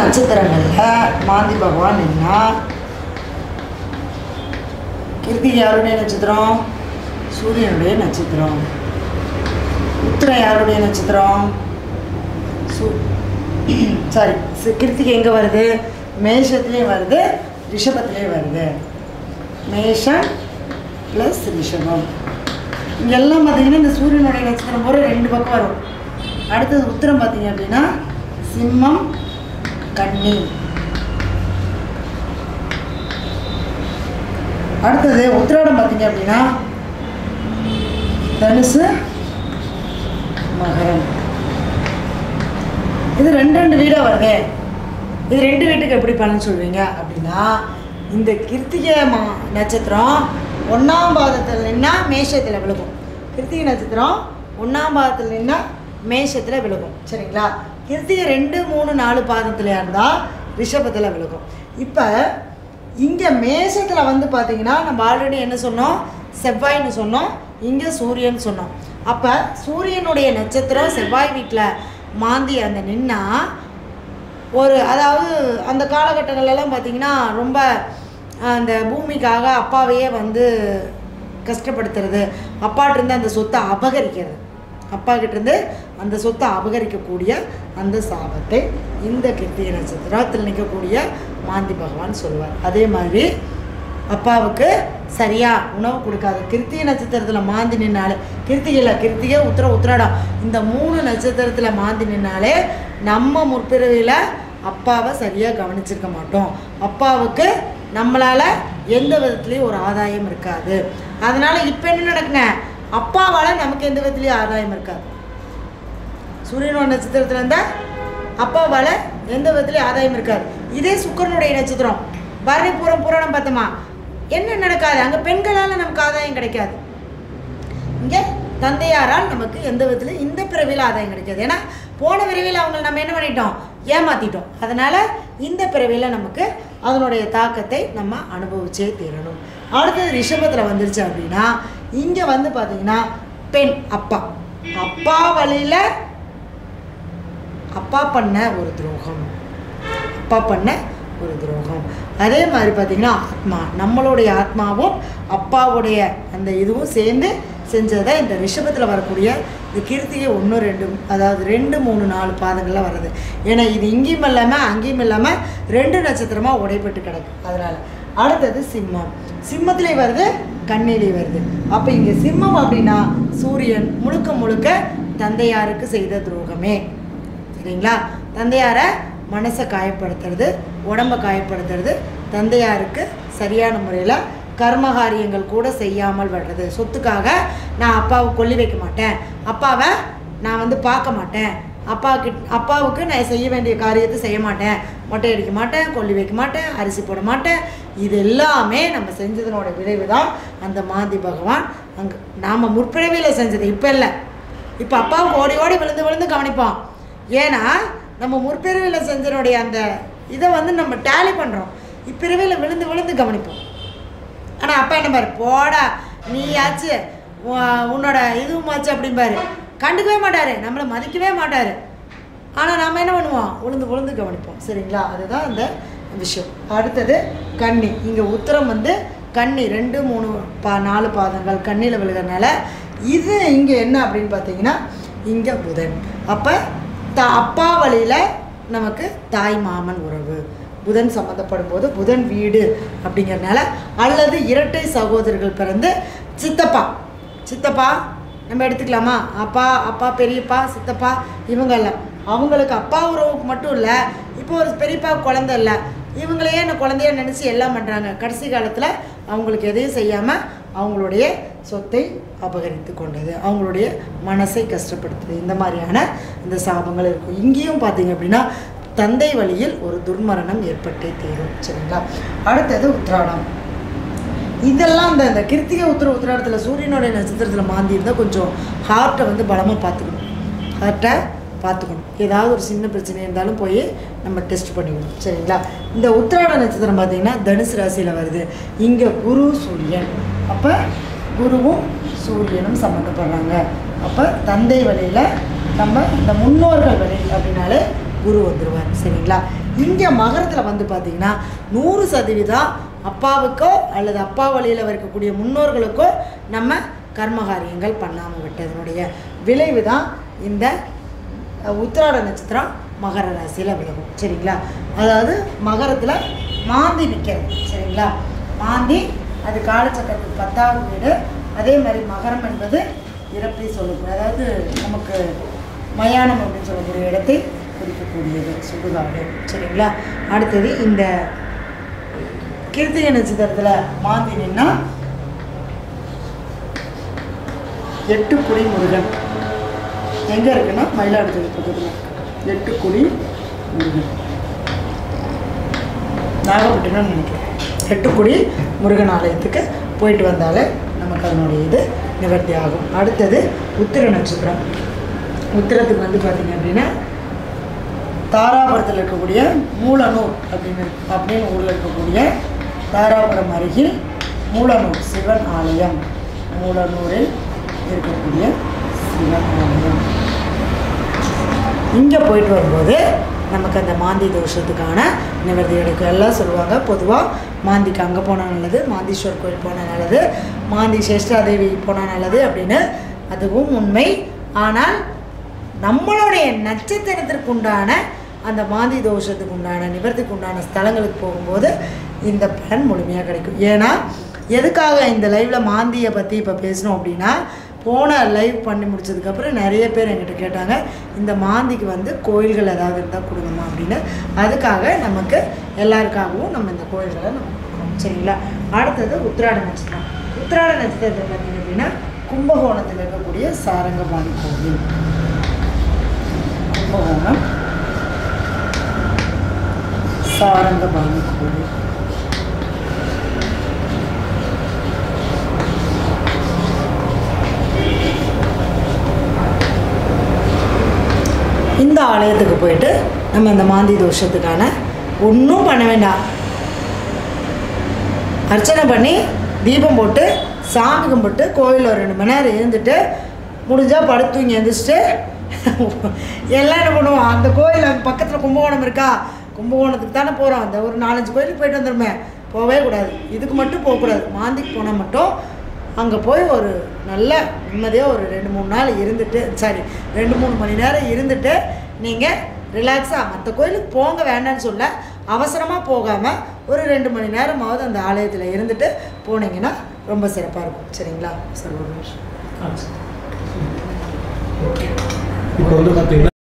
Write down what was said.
நட்சத்திரங்களில் மாந்தி பகவான் நின்னா கிருத்திகை யாருடைய நட்சத்திரம் சூரியனுடைய நட்சத்திரம் உத்திரம் யாருடைய நட்சத்திரம் சூ சாரி கிருத்திகை எங்கே வருது மேஷத்துலேயும் வருது ரிஷபத்துலேயும் வருது மேஷம் ப்ளஸ் ரிஷபம் இங்கெல்லாம் பார்த்தீங்கன்னா இந்த சூரியனுடைய நட்சத்திரம் போகிற ரெண்டு பக்கம் வரும் அடுத்தது உத்திரம் பார்த்தீங்க அப்படின்னா சிம்மம் கன்னி அடுத்தது உத்திராடம் பார்த்தீங்க அப்படின்னா தனுசு மகரம் இது ரெண்டு ரெண்டு வீடாக வருது இது ரெண்டு வீட்டுக்கு எப்படி பலன் சொல்வீங்க அப்படின்னா இந்த கிருத்திகை மா நட்சத்திரம் ஒன்றாம் பாதத்தில் நின்னா மேஷத்தில் விழுகும் கிருத்திகை நட்சத்திரம் ஒன்றாம் பாதத்தில் நின்னா மேஷத்தில் விழுகும் சரிங்களா கிருத்திகை ரெண்டு மூணு நாலு பாதத்தில் இருந்தால் ரிஷபத்தில் விழுகும் இப்போ இங்கே மேஷத்தில் வந்து பார்த்தீங்கன்னா நம்ம ஆல்ரெடி என்ன சொன்னோம் செவ்வாய்னு சொன்னோம் இங்கே சூரியன் சொன்னோம் அப்போ சூரியனுடைய நட்சத்திரம் செவ்வாய் வீட்டில் மாந்தி அந்த நின்னா ஒரு அதாவது அந்த காலகட்டங்கள்லாம் பார்த்திங்கன்னா ரொம்ப அந்த பூமிக்காக அப்பாவையே வந்து கஷ்டப்படுத்துறது அப்பாட்டிருந்து அந்த சொத்தை அபகரிக்கிறது அப்பா கிட்டேருந்து அந்த சொத்தை அபகரிக்கக்கூடிய அந்த சாபத்தை இந்த கிருத்திகை நட்சத்திரத்தில் நிற்கக்கூடிய மாந்தி பகவான் சொல்லுவார் அதே மாதிரி அப்பாவுக்கு சரியாக உணவு கொடுக்காது கிருத்திகை நட்சத்திரத்தில் மாந்தி நின்னாலே கிருத்திகையில் கிருத்திகை உத்திர உத்திராடம் இந்த மூணு நட்சத்திரத்தில் மாந்தி நின்னாலே நம்ம முற்பிறவியில் அப்பாவை சரியாக கவனிச்சிருக்க மாட்டோம் அப்பாவுக்கு நம்மளால் எந்த விதத்துலேயும் ஒரு ஆதாயம் இருக்காது அதனால் இப்போ என்ன நடக்குங்க அப்பாவால் நமக்கு எந்த விதத்துலேயும் ஆதாயம் இருக்காது சூரியனோட நட்சத்திரத்தில் இருந்தால் அப்பாவால் எந்த விதத்துலேயும் ஆதாயம் இருக்காது இதே சுக்கரனுடைய நட்சத்திரம் வரை புறம் புராணம் பார்த்தோமா என்ன நடக்காது அங்கே பெண்களால் நமக்கு ஆதாயம் கிடைக்காது இங்கே தந்தையாரால் நமக்கு எந்த விதத்தில் இந்த பிறவியில் ஆதாயம் கிடைக்காது ஏன்னா போன பிறவியில் அவங்க நம்ம என்ன பண்ணிட்டோம் ஏமாற்றிட்டோம் அதனால் இந்த பிறவியில் நமக்கு அதனுடைய தாக்கத்தை நம்ம அனுபவிச்சே தீரணும் அடுத்தது ரிஷபத்தில் வந்துருச்சு அப்படின்னா இங்கே வந்து பார்த்தீங்கன்னா பெண் அப்பா அப்பா வழியில் அப்பா பண்ண ஒரு துரோகம் அப்பா பண்ண ஒரு துரோகம் அதே மாதிரி பார்த்திங்கன்னா ஆத்மா நம்மளுடைய ஆத்மாவும் அப்பாவுடைய அந்த இதுவும் சேர்ந்து செஞ்சதை இந்த ரிஷபத்தில் வரக்கூடிய இந்த கீர்த்திகை ஒன்று ரெண்டு அதாவது ரெண்டு மூணு நாலு பாதங்கள்லாம் வருது ஏன்னா இது இங்கேயும் இல்லாமல் அங்கேயும் இல்லாமல் ரெண்டு நட்சத்திரமாக உடைப்பட்டு கிடக்கு அதனால் அடுத்தது சிம்மம் சிம்மத்திலே வருது கண்ணிலே வருது அப்போ இங்கே சிம்மம் அப்படின்னா சூரியன் முழுக்க முழுக்க தந்தையாருக்கு செய்த துரோகமே சரிங்களா தந்தையாரை மனசை காயப்படுத்துறது உடம்பை காயப்படுத்துறது தந்தையாருக்கு சரியான முறையில் கர்மகாரியங்கள் கூட செய்யாமல் வர்றது சொத்துக்காக நான் அப்பாவை கொல்லி வைக்க மாட்டேன் அப்பாவை நான் வந்து பார்க்க மாட்டேன் அப்பா கிட் அப்பாவுக்கு நான் செய்ய வேண்டிய காரியத்தை செய்ய மாட்டேன் மொட்டை அடிக்க மாட்டேன் கொல்லி வைக்க மாட்டேன் அரிசி போட மாட்டேன் இது எல்லாமே நம்ம செஞ்சதனோட விளைவு தான் அந்த மாந்தி பகவான் அங்கே நாம் முற்பிறவியில் செஞ்சது இப்போ இல்லை இப்போ அப்பாவுக்கு ஓடி ஓடி விழுந்து விழுந்து கவனிப்போம் ஏன்னா நம்ம முற்பிறவியில் செஞ்சனுடைய அந்த இதை வந்து நம்ம டேலி பண்ணுறோம் இப்பிறவியில் விழுந்து விழுந்து கவனிப்போம் ஆனால் அப்பா என்ன பாரு போடா நீயாச்சு உ- உன்னோட இதுவுமாச்சு அப்படிம்பாரு கண்டுக்கவே மாட்டார் நம்மளை மதிக்கவே மாட்டார் ஆனால் நம்ம என்ன பண்ணுவோம் உளுந்து உளுந்து கவனிப்போம் சரிங்களா அதுதான் அந்த விஷயம் அடுத்தது கன்னி இங்கே உத்தரம் வந்து கன்னி ரெண்டு மூணு பா நாலு பாதங்கள் கண்ணியில் விழுகிறனால இது இங்கே என்ன அப்படின்னு பார்த்தீங்கன்னா இங்கே புதன் அப்போ த அப்பா வழியில் நமக்கு தாய் மாமன் உறவு புதன் சம்மந்தப்படும் போது புதன் வீடு அப்படிங்கிறனால அல்லது இரட்டை சகோதரர்கள் பிறந்து சித்தப்பா சித்தப்பா நம்ம எடுத்துக்கலாமா அப்பா அப்பா பெரியப்பா சித்தப்பா இவங்க எல்லாம் அவங்களுக்கு அப்பா உறவுக்கு மட்டும் இல்லை இப்போ ஒரு பெரியப்பா குழந்தை இல்லை இவங்களையே என்ன குழந்தைய நினச்சி எல்லாம் பண்ணுறாங்க கடைசி காலத்தில் அவங்களுக்கு எதையும் செய்யாமல் அவங்களுடைய சொத்தை அபகரித்து கொண்டது அவங்களுடைய மனசை கஷ்டப்படுத்துது இந்த மாதிரியான இந்த சாபங்கள் இருக்கும் இங்கேயும் பார்த்தீங்க அப்படின்னா தந்தை வழியில் ஒரு துர்மரணம் ஏற்பட்டே தீரும் சரிங்களா அடுத்தது உத்ராடம் இதெல்லாம் இந்த இந்த கிருத்திகை உத்திர உத்திராடத்தில் சூரியனுடைய நட்சத்திரத்தில் மாந்தி இருந்தால் கொஞ்சம் ஹார்ட்டை வந்து பலமாக பார்த்துக்கணும் ஹார்ட்டை பார்த்துக்கணும் ஏதாவது ஒரு சின்ன பிரச்சனை இருந்தாலும் போய் நம்ம டெஸ்ட் பண்ணிக்கணும் சரிங்களா இந்த உத்திராட நட்சத்திரம் பார்த்தீங்கன்னா தனுசு ராசியில் வருது இங்கே குரு சூரியன் அப்போ குருவும் சூரியனும் சம்மந்தப்படுறாங்க அப்போ தந்தை வழியில் நம்ம இந்த முன்னோர்கள் வழி அப்படின்னாலே குரு வந்துடுவார் சரிங்களா இங்கே மகரத்தில் வந்து பார்த்திங்கன்னா நூறு சதவீதம் அப்பாவுக்கோ அல்லது அப்பா வழியில் இருக்கக்கூடிய முன்னோர்களுக்கோ நம்ம கர்மகாரியங்கள் பண்ணாமல் விட்டதனுடைய விளைவு தான் இந்த அஹ், உத்திராட நட்சத்திரம் மகர ராசியில் விலகும் சரிங்களா அதாவது மகரத்தில் மாந்தி நிற்கிறது சரிங்களா மாந்தி அது காலச்சக்கரத்துக்கு பத்தாவது வீடு அதே மாதிரி மகரம் என்பது இறப்பை சொல்லக்கூடிய அதாவது நமக்கு மயானம் அப்படின்னு சொல்லக்கூடிய இடத்தை குறிக்கக்கூடியது சுடுகாடு சரிங்களா அடுத்தது இந்த கிருத்திகை நட்சத்திரத்தில் மாந்தி நின்னா எட்டுக்குடி முருகன் எங்கே இருக்குன்னா மயிலாடுதுறை பக்கத்தில் எட்டுக்குடி முருகன் நாகப்பட்டினம் நினைக்கிறேன் எட்டுக்குடி முருகன் ஆலயத்துக்கு போயிட்டு வந்தாலே நமக்கு அதனுடைய இது நிவர்த்தி ஆகும் அடுத்தது உத்திர நட்சத்திரம் உத்திரத்துக்கு வந்து பார்த்தீங்க அப்படின்னா தாராபுரத்தில் இருக்கக்கூடிய மூலனூர் அப்படின்னு இருக்கு- அப்படின்னு ஊரில் இருக்கக்கூடிய தாராபுரம் அருகில் மூலனூர் சிவன் ஆலயம் மூலனூரில் இருக்கக்கூடிய சிவன் ஆலயம் இங்கே போயிட்டு வரும்போது நமக்கு அந்த மாந்தி தோஷத்துக்கான நிவர்த்தி கிடைக்கும் எல்லாம் சொல்லுவாங்க பொதுவாக மாந்திக்கு அங்கே போனால் நல்லது மாந்தீஸ்வர் கோயில் போனால் நல்லது மாந்தி சேஷ்டாதேவி போனால் நல்லது அப்படின்னு அதுவும் உண்மை ஆனால் நம்மளுடைய நட்சத்திரத்திற்கு உண்டான அந்த மாந்தி தோஷத்துக்கு உண்டான நிவர்த்திக்கு உண்டான ஸ்தலங்களுக்கு போகும்போது இந்த பலன் முழுமையாக கிடைக்கும் ஏன்னா எதுக்காக இந்த லைவில் மாந்தியை பற்றி இப்போ பேசணும் அப்படின்னா போன லைவ் பண்ணி முடிச்சதுக்கப்புறம் நிறைய பேர் என்கிட்ட கேட்டாங்க இந்த மாந்திக்கு வந்து கோயில்கள் ஏதாவது இருந்தால் கொடுங்கம்மா அப்படின்னு அதுக்காக நமக்கு எல்லாருக்காகவும் நம்ம இந்த கோயில்களை நம்ம கொடுக்குறோம் சரிங்களா அடுத்தது உத்திராட நட்சத்திரம் உத்திராட நட்சத்திரத்தில் பார்த்தீங்க அப்படின்னா கும்பகோணத்தில் இருக்கக்கூடிய சாரங்கபாணி கோவில் கும்பகோணம் சாரங்கபாணி கோவில் இந்த ஆலயத்துக்கு போயிட்டு நம்ம இந்த மாந்தி தோஷத்துக்கான ஒன்றும் பண்ண வேண்டாம் அர்ச்சனை பண்ணி தீபம் போட்டு சாமி கும்பிட்டு கோயிலில் ஒரு ரெண்டு மணி நேரம் இருந்துட்டு முடிஞ்சால் படுத்து தூங்கி எழுந்திரிச்சிட்டு எல்லாம் என்ன பண்ணுவோம் அந்த கோயில் அங்கே பக்கத்தில் கும்பகோணம் இருக்கா கும்பகோணத்துக்கு தானே போகிறோம் அந்த ஒரு நாலஞ்சு கோயிலுக்கு போயிட்டு வந்துடுமே போகவே கூடாது இதுக்கு மட்டும் போகக்கூடாது மாந்திக்கு போனால் மட்டும் அங்கே போய் ஒரு நல்ல நிம்மதியாக ஒரு ரெண்டு மூணு நாள் இருந்துட்டு சாரி ரெண்டு மூணு மணி நேரம் இருந்துட்டு நீங்கள் ரிலாக்ஸாக மற்ற கோயிலுக்கு போங்க வேண்டாம்னு சொல்ல அவசரமாக போகாமல் ஒரு ரெண்டு மணி நேரமாவது அந்த ஆலயத்தில் இருந்துட்டு போனீங்கன்னா ரொம்ப சிறப்பாக இருக்கும் சரிங்களா சார் ஒரு நிமிஷம் இப்போ வந்து பார்த்தீங்கன்னா